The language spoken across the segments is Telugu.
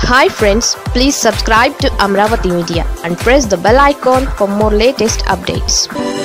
hi friends please subscribe to Amaravati media and press the bell icon for more latest updates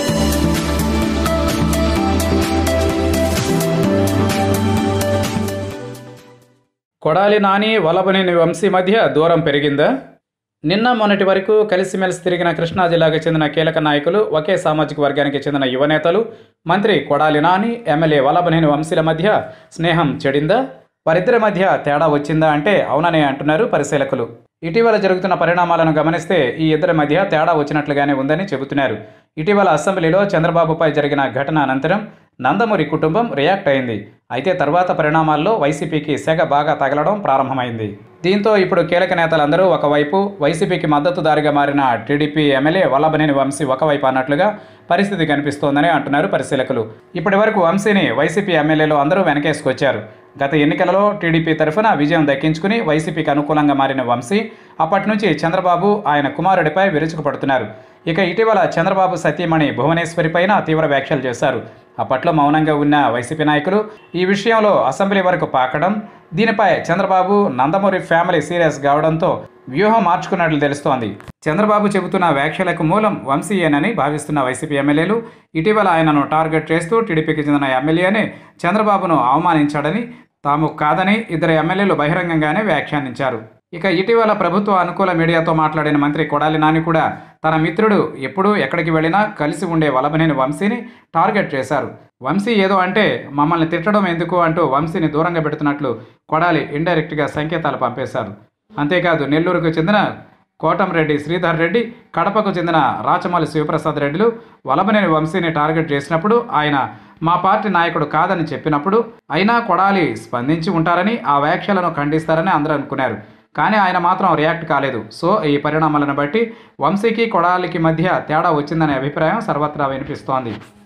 Kodali Nani Vallabhaneni Vamsi మధ్య దూరం పెరిగిందా నిన్న మొన్నటి వరకు కలిసిమెలిసి తిరిగిన కృష్ణా జిల్లాకు చెందిన కీలక నాయకులు ఒకే సామాజిక వర్గానికి చెందిన యువనేతలు మంత్రి కొడాలి నాని ఎమ్మెల్యే వల్లభనేని వంశీల మధ్య స్నేహం చెడిందా వారిద్దరి మధ్య తేడా వచ్చిందా అంటే అవుననే అంటున్నారు పరిశీలకులు ఇటీవల జరుగుతున్న పరిణామాలను గమనిస్తే ఈ ఇద్దరి మధ్య తేడా వచ్చినట్లుగానే ఉందని చెబుతున్నారు ఇటీవల అసెంబ్లీలో చంద్రబాబుపై జరిగిన ఘటన అనంతరం నందమూరి కుటుంబం రియాక్ట్ అయింది అయితే తర్వాత పరిణామాల్లో వైసీపీకి సెగ బాగా తగలడం ప్రారంభమైంది దీంతో ఇప్పుడు కీలక నేతలందరూ ఒకవైపు వైసీపీకి మద్దతుదారిగా మారిన టీడీపీ ఎమ్మెల్యే వల్లభనేని వంశీ ఒకవైపు అన్నట్లుగా పరిస్థితి కనిపిస్తోందని అంటున్నారు పరిశీలకులు ఇప్పటి వరకు వంశీని వైసీపీ ఎమ్మెల్యేలు అందరూ వెనకేసుకొచ్చారు గత ఎన్నికలలో టీడీపీ తరఫున విజయం దక్కించుకుని వైసీపీకి అనుకూలంగా మారిన వంశీ అప్పటి నుంచి చంద్రబాబు ఆయన కుమారుడిపై విరుచుకుపడుతున్నారు ఇక ఇటీవల చంద్రబాబు సతీమణి భువనేశ్వరి పైన తీవ్ర వ్యాఖ్యలు చేశారు అప్పట్లో మౌనంగా ఉన్న వైసీపీ నాయకులు ఈ విషయంలో అసెంబ్లీ వరకు పాకడం దీనిపై చంద్రబాబు నందమూరి ఫ్యామిలీ సీరియస్ కావడంతో వ్యూహం మార్చుకున్నట్లు తెలుస్తోంది చంద్రబాబు చెబుతున్న వ్యాఖ్యలకు మూలం వంశీయేనని భావిస్తున్న వైసీపీ ఎమ్మెల్యేలు ఇటీవల ఆయనను టార్గెట్ చేస్తూ టీడీపీకి చెందిన ఎమ్మెల్యేనే చంద్రబాబును అవమానించాడని తాము కాదని ఇద్దరు ఎమ్మెల్యేలు బహిరంగంగానే వ్యాఖ్యానించారు ఇక ఇటీవల ప్రభుత్వ అనుకూల మీడియాతో మాట్లాడిన మంత్రి కొడాలి నాని కూడా తన మిత్రుడు ఎప్పుడూ ఎక్కడికి వెళ్ళినా కలిసి ఉండే వలభనేని వంశీని టార్గెట్ చేశారు వంశీ ఏదో అంటే మమ్మల్ని తిట్టడం ఎందుకు అంటూ వంశీని దూరంగా పెడుతున్నట్లు కొడాలి ఇండైరెక్ట్గా సంకేతాలు పంపేశారు అంతేకాదు నెల్లూరుకు చెందిన కోటంరెడ్డి శ్రీధర్ రెడ్డి కడపకు చెందిన రాచమల్లి శివప్రసాద్ రెడ్డిలు వలభనేని వంశీని టార్గెట్ చేసినప్పుడు ఆయన మా పార్టీ నాయకుడు కాదని చెప్పినప్పుడు అయినా కొడాలి స్పందించి ఉంటారని ఆ వ్యాఖ్యలను ఖండిస్తారని అందరూ అనుకున్నారు కానీ ఆయన మాత్రం రియాక్ట్ కాలేదు సో ఈ పరిణామాలను బట్టి వంశీకి కొడాలికి మధ్య తేడా వచ్చిందనే అభిప్రాయం సర్వత్రా వినిపిస్తోంది